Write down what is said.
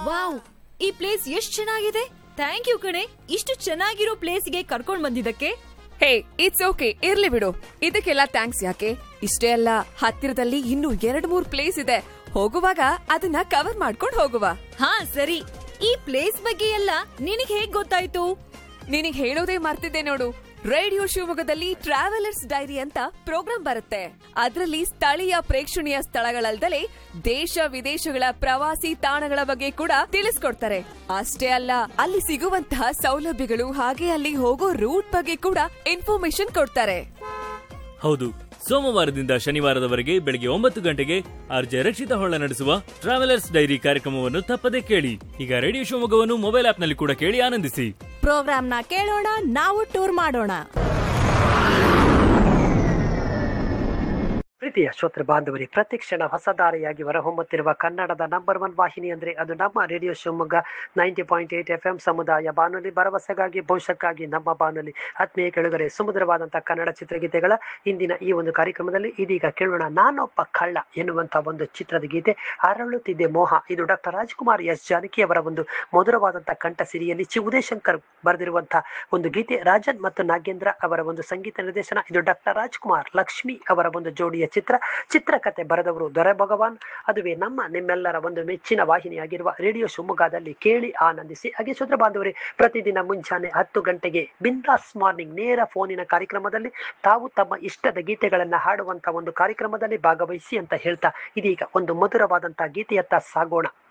wow ಈ place ಎಷ್ಟ್ ಚೆನ್ನಾಗಿದೆ ಥ್ಯಾಂಕ್ ಯು ಕಣೆ ಇಷ್ಟು ಚೆನ್ನಾಗಿರೋ ಪ್ಲೇಸ್ಗೆ ಕರ್ಕೊಂಡ್ ಬಂದಿದ್ದಕ್ಕೆ ಹೇ ಇಟ್ಸ್ ಓಕೆ ಇರ್ಲಿ ಬಿಡು ಇದಕ್ಕೆಲ್ಲ ಥ್ಯಾಂಕ್ಸ್ ಯಾಕೆ ಇಷ್ಟೇ ಅಲ್ಲ ಹತ್ತಿರದಲ್ಲಿ ಇನ್ನೂ ಎರಡ್ ಮೂರ್ ಪ್ಲೇಸ್ ಇದೆ ಹೋಗುವಾಗ ಅದನ್ನ ಕವರ್ ಮಾಡ್ಕೊಂಡು ಹೋಗುವ ಹಾ ಸರಿ ಈ ಪ್ಲೇಸ್ ಬಗ್ಗೆ ಎಲ್ಲ ನಿನಗ್ ಹೇಗ್ ಗೊತ್ತಾಯ್ತು ನಿನಗ್ ಹೇಳೋದೇ ಮರ್ತಿದ್ದೆ ನೋಡು ರೇಡಿಯೋ ಶಿವಮೊಗ್ಗದಲ್ಲಿ ಟ್ರಾವೆಲರ್ಸ್ ಡೈರಿ ಅಂತ ಪ್ರೋಗ್ರಾಂ ಬರುತ್ತೆ ಅದರಲ್ಲಿ ಸ್ಥಳೀಯ ಪ್ರೇಕ್ಷಣೀಯ ಸ್ಥಳಗಳಲ್ದಲೇ ದೇಶ ವಿದೇಶಗಳ ಪ್ರವಾಸಿ ತಾಣಗಳ ಬಗ್ಗೆ ಕೂಡ ತಿಳಿಸ್ಕೊಡ್ತಾರೆ ಅಷ್ಟೇ ಅಲ್ಲ ಅಲ್ಲಿ ಸಿಗುವಂತಹ ಸೌಲಭ್ಯಗಳು ಹಾಗೆ ಅಲ್ಲಿ ಹೋಗೋ ರೂಟ್ ಬಗ್ಗೆ ಕೂಡ ಇನ್ಫಾರ್ಮೇಶನ್ ಕೊಡ್ತಾರೆ ಹೌದು ಸೋಮವಾರದಿಂದ ಶನಿವಾರದವರೆಗೆ ಬೆಳಗ್ಗೆ ಒಂಬತ್ತು ಗಂಟೆಗೆ ಆರ್ಜೆ ರಕ್ಷಿತ ಹೊಳ್ಳ ನಡೆಸುವ ಟ್ರಾವೆಲರ್ಸ್ ಡೈರಿ ಕಾರ್ಯಕ್ರಮವನ್ನು ತಪ್ಪದೇ ಕೇಳಿ ಈಗ ರೇಡಿಯೋ ಶಿವಮೊಗ್ಗವನ್ನು ಮೊಬೈಲ್ ಆಪ್ನಲ್ಲಿ ಕೂಡ ಕೇಳಿ ಆನಂದಿಸಿ ಪ್ರೋಗ್ರಾಮ್ನ ಕೇಳೋಣ ನಾವು ಟೂರ್ ಮಾಡೋಣ ಪ್ರೀತಿಯ ಶ್ರೋತೃ ಬಾಂಧವರೇ ಪ್ರತಿಕ್ಷಣ ಹೊಸದಾರಿಯಾಗಿ ಹೊರಹೊಮ್ಮುತ್ತಿರುವ ಕನ್ನಡದ ನಂಬರ್ ಒನ್ ವಾಹಿನಿ ಅಂದ್ರೆ ಅದು ನಮ್ಮ radio Shivamogga ninety point eight F M ಸಮುದಾಯ ಬಾನುಲಿ ಭರವಸೆಗಾಗಿ ಭವಿಷ್ಯಕ್ಕಾಗಿ ನಮ್ಮ ಬಾನುಲಿ ಆತ್ಮೀಯ ಕೆಳಗರೆ ಸುಮಧುರವಾದಂತಹ ಕನ್ನಡ ಚಿತ್ರಗೀತೆಗಳ ಇಂದಿನ ಈ ಒಂದು ಕಾರ್ಯಕ್ರಮದಲ್ಲಿ ಇದೀಗ ಕೇಳೋಣ ನಾನೊಬ್ಬ ಕಳ್ಳ ಎನ್ನುವಂತಹ ಒಂದು ಚಿತ್ರದ ಗೀತೆ ಅರಳುತ್ತಿದ್ದೆ ಮೋಹ ಇದು ಡಾಕ್ಟರ್ ರಾಜ್ಕುಮಾರ್ ಎಸ್ ಜಾನಕಿ ಅವರ ಒಂದು ಮಧುರವಾದಂತಹ ಕಂಠ ಸಿರಿಯಲ್ಲಿ ಚಿ ಉದಯಶಂಕರ್ ಬರೆದಿರುವಂತಹ ಒಂದು ಗೀತೆ ರಾಜನ್ ಮತ್ತು ನಾಗೇಂದ್ರ ಅವರ ಒಂದು ಸಂಗೀತ ನಿರ್ದೇಶನ ಇದು ಡಾಕ್ಟರ್ ರಾಜ್ಕುಮಾರ್ ಲಕ್ಷ್ಮಿ ಅವರ ಒಂದು ಜೋಡಿಯ ಚಿತ್ರ ಚಿತ್ರಕಥೆ ಬರೆದವರು ದೊರೆ ಭಗವಾನ್ ಅದುವೇ ನಮ್ಮ ನಿಮ್ಮೆಲ್ಲರ ಒಂದು ಮೆಚ್ಚಿನ ವಾಹಿನಿಯಾಗಿರುವ ರೇಡಿಯೋ ಶಿವಮೊಗ್ಗದಲ್ಲಿ ಕೇಳಿ ಆನಂದಿಸಿ ಹಾಗೆ ಶ್ರೋತೃ ಬಾಂಧವರೇ ಪ್ರತಿದಿನ ಮುಂಜಾನೆ ಹತ್ತು ಗಂಟೆಗೆ ಬಿಂದಾಸ್ ಮಾರ್ನಿಂಗ್ ನೇರ ಫೋನಿನ ಕಾರ್ಯಕ್ರಮದಲ್ಲಿ ತಾವು ತಮ್ಮ ಇಷ್ಟದ ಗೀತೆಗಳನ್ನ ಹಾಡುವಂತ ಒಂದು ಕಾರ್ಯಕ್ರಮದಲ್ಲಿ ಭಾಗವಹಿಸಿ ಅಂತ ಹೇಳ್ತಾ ಇದೀಗ ಒಂದು ಮಧುರವಾದಂತಹ ಗೀತೆಯತ್ತ ಸಾಗೋಣ